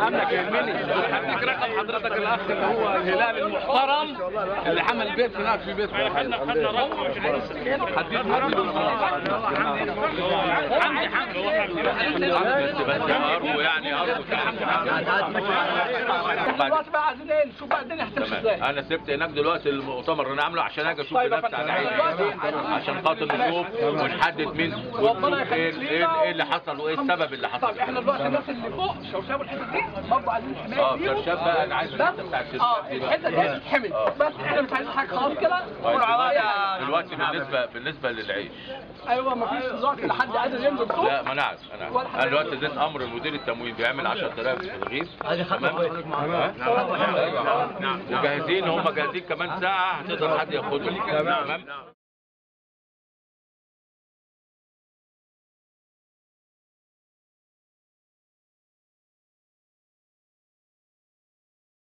امنك يهمني هديك رقم حضرتك الاخ اللي هو الهلال المحترم اللي عمل بيت هناك في بيت هديك عندي حاجه بس بس ارجو يعني ارجو دلوقتي بقى عايزين ايه نشوف بقى الدنيا هتمشي تمام ازاي انا سبت هناك دلوقتي المؤتمر اللي انا عامله عشان اجي اشوف طيب يا بنفسي على فندم. عيني عشان خاطر نشوف ونحدد مين ربنا ونشوف ايه يخليك ايه لينا إيه اللي حصل وايه السبب اللي حصل طيب احنا دلوقتي الناس اللي فوق شوشاب الحته دي برضه عايزين حمايه اه ليهم. كرشاب بقى انا عايز بس الحته بتاعت اه الشركات دي بقى الحته دي تتحمل آه. بس احنا مش عايزين حاجه خلاص كده طيب والعرايا دلوقتي دلوقتي بالنسبه بالنسبه للعيش ايوه مفيش دلوقتي لحد قادر ينزل سوق لا ما انا عارف انا عارف. انا دلوقتي اديت امر لمدير التموين بيعمل 10000 في الرغيف تمام ها؟ وجاهزين هم جاهزين كمان ساعه هتقدر حد ياخدهم تمام